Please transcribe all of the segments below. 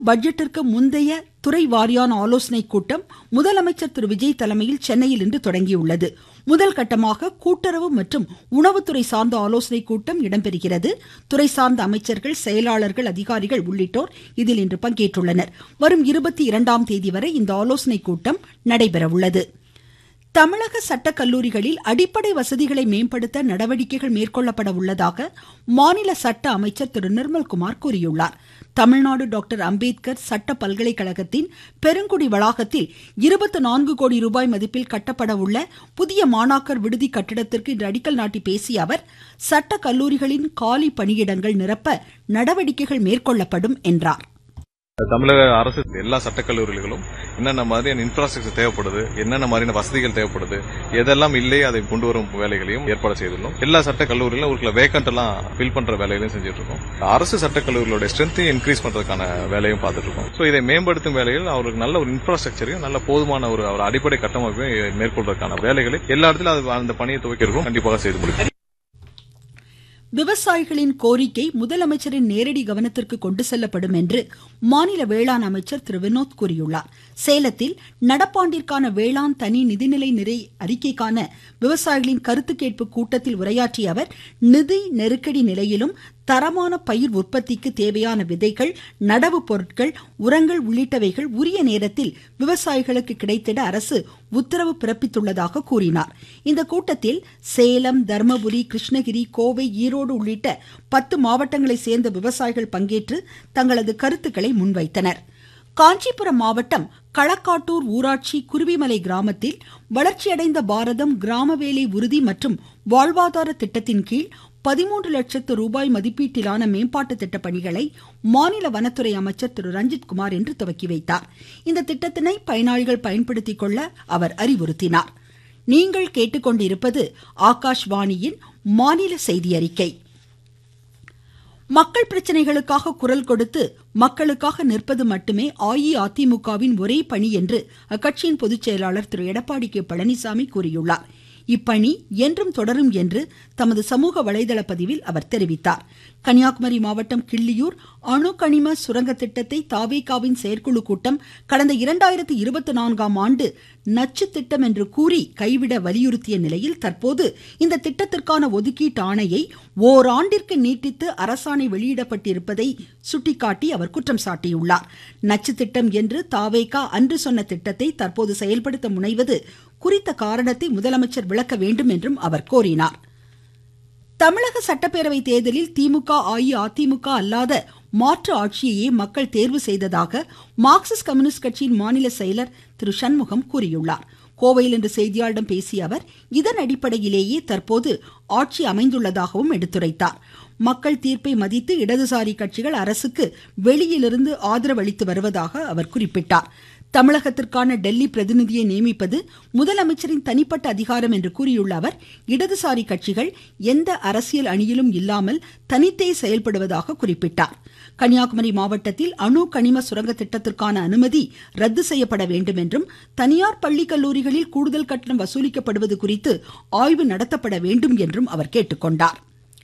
பட்ஜெட்டிற்கு முந்தைய துறை வாரியான ஆலோசனைக் கூட்டம் முதலமைச்சர் திரு விஜய் தலைமையில் சென்னையில் இன்று தொடங்கியுள்ளது முதல் கட்டமாக கூட்டுறவு மற்றும் உணவுத்துறை சார்ந்த ஆலோசனைக் கூட்டம் இடம்பெறுகிறது துறை சார்ந்த அமைச்சர்கள் செயலாளர்கள் அதிகாரிகள் உள்ளிட்டோர் இதில் இன்று பங்கேற்றுள்ளனர் வரும் இருபத்தி இரண்டாம் தேதி வரை இந்த ஆலோசனைக் கூட்டம் நடைபெறவுள்ளது தமிழக சட்டக் கல்லூரிகளில் அடிப்படை வசதிகளை மேம்படுத்த நடவடிக்கைகள் மேற்கொள்ளப்பட உள்ளதாக மாநில சட்ட அமைச்சர் திரு நிர்மல்குமார் கூறியுள்ளார் தமிழ்நாடு டாக்டர் அம்பேத்கர் சட்ட பல்கலைக்கழகத்தின் பெருங்குடி வளாகத்தில் இருபத்தி நான்கு கோடி ரூபாய் மதிப்பில் கட்டப்பட உள்ள புதிய மாணாக்கர் விடுதி கட்டிடத்திற்கு இன்று அடிக்கல் நாட்டி பேசிய அவர் சட்ட கல்லூரிகளின் காலி பணியிடங்கள் நிரப்ப நடவடிக்கைகள் மேற்கொள்ளப்படும் என்றார் தமிழக அரசு எல்லா சட்டக்கல்லூரிகளும் என்னென்ன மாதிரியான இன்ஃப்ராஸ்ட்ரக்சர் தேவைப்படுது என்னென்ன மாதிரியான வசதிகள் தேவைப்படுது எதெல்லாம் இல்லை அதை கொண்டு வரும் வேலைகளையும் ஏற்பாடு செய்துள்ளோம் எல்லா சட்ட கல்லூரிகளும் ஒரு சில வேக்கண்ட் எல்லாம் ஃபில் பண்ற வேலைகளையும் செஞ்சுட்டு இருக்கோம் அரசு சட்ட கல்லூரிகளோட ஸ்ட்ரென்த்தையும் இன்க்ரீஸ் பண்றதுக்கான வேலையும் பார்த்துட்டு இருக்கோம் ஸோ இதை மேம்படுத்தும் வேலையில் அவருக்கு நல்ல ஒரு இன்ஃப்ராஸ்ட்ரக்சரையும் நல்ல போதுமான ஒரு ஒரு அடிப்படை கட்டமைப்பையும் மேற்கொள்றதுக்கான வேலைகளை எல்லா இடத்திலும் அது அந்த பணியை துவக்கிறதும் கண்டிப்பாக செய்து முடிக்கும் விவசாயிகளின் கோரிக்கை முதலமைச்சரின் நேரடி கவனத்திற்கு கொண்டு செல்லப்படும் என்று மாநில வேளாண் அமைச்சர் திரு வினோத் கூறியுள்ளார் சேலத்தில் நடப்பாண்டிற்கான வேளாண் தனி நிதிநிலை நிறை அறிக்கைக்கான விவசாயிகளின் கருத்து கேட்பு கூட்டத்தில் உரையாற்றிய அவர் நிதி நெருக்கடி நிலையிலும் தரமான பயிர் உற்பத்திக்கு தேவையான விதைகள் நடவு பொருட்கள் உரங்கள் உள்ளிட்டவைகள் உரிய நேரத்தில் விவசாயிகளுக்கு கிடைத்திட அரசு உத்தரவு பிறப்பித்துள்ளதாக கூறினார் இந்த கூட்டத்தில் சேலம் தர்மபுரி கிருஷ்ணகிரி கோவை ஈரோடு உள்ளிட்ட பத்து மாவட்டங்களை சேர்ந்த விவசாயிகள் பங்கேற்று தங்களது கருத்துக்களை முன்வைத்தனர் காஞ்சிபுரம் மாவட்டம் களக்காட்டூர் ஊராட்சி குருவிமலை கிராமத்தில் வளர்ச்சியடைந்த பாரதம் கிராம வேலை உறுதி மற்றும் வாழ்வாதார திட்டத்தின் கீழ் பதிமூன்று லட்சத்து ரூபாய் மதிப்பீட்டிலான மேம்பாட்டு திட்ட பணிகளை மாநில வனத்துறை அமைச்சர் திரு ரஞ்சித் குமார் இன்று துவக்கி வைத்தார் இந்த திட்டத்தினை பயனாளிகள் பயன்படுத்திக் கொள்ள அவர் அறிவுறுத்தினார் நீங்கள் கேட்டுக்கொண்டிருப்பது ஆகாஷ்வாணியின் மாநில செய்தி அறிக்கை மக்கள் பிரச்சனைகளுக்காக குரல் கொடுத்து மக்களுக்காக நிற்பது மட்டுமே அஇஅதிமுகவின் ஒரே பணி என்று அக்கட்சியின் பொதுச் செயலாளர் திரு எடப்பாடி கே பழனிசாமி கூறியுள்ளார் இப்பணி என்றும் தொடரும் என்று தமது சமூக வலைதள பதிவில் அவர் தெரிவித்தார் கன்னியாகுமரி மாவட்டம் கிள்ளியூர் அணு கனிம சுரங்க திட்டத்தை தாவேகாவின் செயற்குழு கூட்டம் கடந்த இரண்டாயிரத்தி இருபத்தி நான்காம் ஆண்டு நச்சு திட்டம் என்று கூறி கைவிட வலியுறுத்திய நிலையில் தற்போது இந்த திட்டத்திற்கான ஒதுக்கீட்டு ஆணையை ஓராண்டிற்கு நீட்டித்து அரசாணை வெளியிடப்பட்டிருப்பதை சுட்டிக்காட்டி அவர் குற்றம் சாட்டியுள்ளார் நச்சு திட்டம் என்று தாவேகா அன்று சொன்ன திட்டத்தை தற்போது செயல்படுத்த முனைவது குறித்த காரணத்தை முதலமைச்சர் விளக்க வேண்டும் என்றும் அவர் கோரினார் தமிழக சட்டப்பேரவை தேர்தலில் திமுக அஇஅதிமுக அல்லாத மாற்று ஆட்சியையே மக்கள் தேர்வு செய்ததாக மார்க்சிஸ்ட் கம்யூனிஸ்ட் கட்சியின் மாநில செயலர் திரு சண்முகம் கூறியுள்ளார் கோவையில் இன்று செய்தியாளர்களிடம் பேசிய அவர் இதன் அடிப்படையிலேயே தற்போது ஆட்சி அமைந்துள்ளதாகவும் எடுத்துரைத்தார் மக்கள் தீர்ப்பை மதித்து இடதுசாரி கட்சிகள் அரசுக்கு வெளியிலிருந்து ஆதரவு அளித்து வருவதாக அவர் குறிப்பிட்டார் தமிழகத்திற்கான டெல்லி பிரதிநிதியை நியமிப்பது முதலமைச்சரின் தனிப்பட்ட அதிகாரம் என்று கூறியுள்ள அவர் இடதுசாரி கட்சிகள் எந்த அரசியல் அணியிலும் இல்லாமல் தனித்தே செயல்படுவதாக குறிப்பிட்டார் கன்னியாகுமரி மாவட்டத்தில் அணு கனிம சுரங்க திட்டத்திற்கான அனுமதி ரத்து செய்யப்பட வேண்டும் என்றும் தனியார் பள்ளி கல்லூரிகளில் கூடுதல் கட்டணம் வசூலிக்கப்படுவது குறித்து ஆய்வு நடத்தப்பட வேண்டும் என்றும் அவர் கேட்டுக்கொண்டார்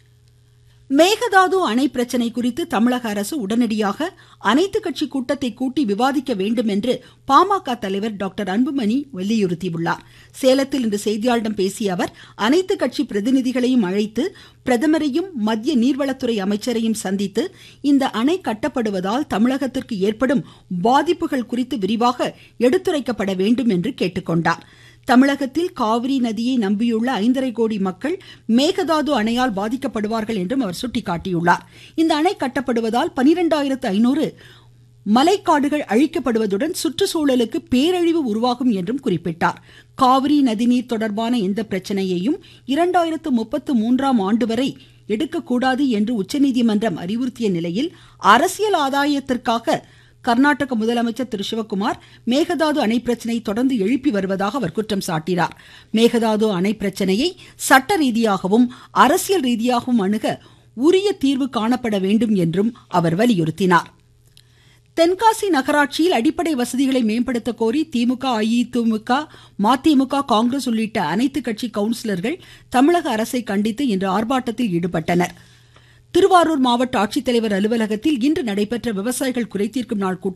மேகதாது அணை பிரச்சனை குறித்து தமிழக அரசு உடனடியாக அனைத்து கட்சி கூட்டத்தை கூட்டி விவாதிக்க வேண்டும் என்று பாமக தலைவர் டாக்டர் அன்புமணி வலியுறுத்தியுள்ளார் சேலத்தில் இன்று செய்தியாளர்களிடம் பேசிய அவர் அனைத்து கட்சி பிரதிநிதிகளையும் அழைத்து பிரதமரையும் மத்திய நீர்வளத்துறை அமைச்சரையும் சந்தித்து இந்த அணை கட்டப்படுவதால் தமிழகத்திற்கு ஏற்படும் பாதிப்புகள் குறித்து விரிவாக எடுத்துரைக்கப்பட வேண்டும் என்று கேட்டுக்கொண்டார் தமிழகத்தில் காவிரி நதியை நம்பியுள்ள ஐந்தரை கோடி மக்கள் மேகதாது அணையால் பாதிக்கப்படுவார்கள் என்றும் அவர் சுட்டிக்காட்டியுள்ளார் இந்த அணை கட்டப்படுவதால் பனிரெண்டாயிரத்து ஐநூறு மலைக்காடுகள் அழிக்கப்படுவதுடன் சுற்றுச்சூழலுக்கு பேரழிவு உருவாகும் என்றும் குறிப்பிட்டார் காவிரி நதிநீர் தொடர்பான எந்த பிரச்சனையையும் இரண்டாயிரத்து முப்பத்து மூன்றாம் ஆண்டு வரை எடுக்கக்கூடாது என்று உச்சநீதிமன்றம் அறிவுறுத்திய நிலையில் அரசியல் ஆதாயத்திற்காக கர்நாடக முதலமைச்சர் திரு சிவக்குமார் மேகதாது அணை பிரச்சனை தொடர்ந்து எழுப்பி வருவதாக அவர் குற்றம் சாட்டினார் மேகதாது அணை பிரச்சனையை சட்ட ரீதியாகவும் அரசியல் ரீதியாகவும் அணுக உரிய தீர்வு காணப்பட வேண்டும் என்றும் அவர் வலியுறுத்தினார் தென்காசி நகராட்சியில் அடிப்படை வசதிகளை மேம்படுத்த கோரி திமுக அஇஅதிமுக மதிமுக காங்கிரஸ் உள்ளிட்ட அனைத்து கட்சி கவுன்சிலர்கள் தமிழக அரசை கண்டித்து இன்று ஆர்ப்பாட்டத்தில் ஈடுபட்டனர் திருவாரூர் மாவட்ட ஆட்சித்தலைவர் அலுவலகத்தில் இன்று நடைபெற்ற விவசாயிகள் குறைதீர்க்கும் நாள் கூட்டம்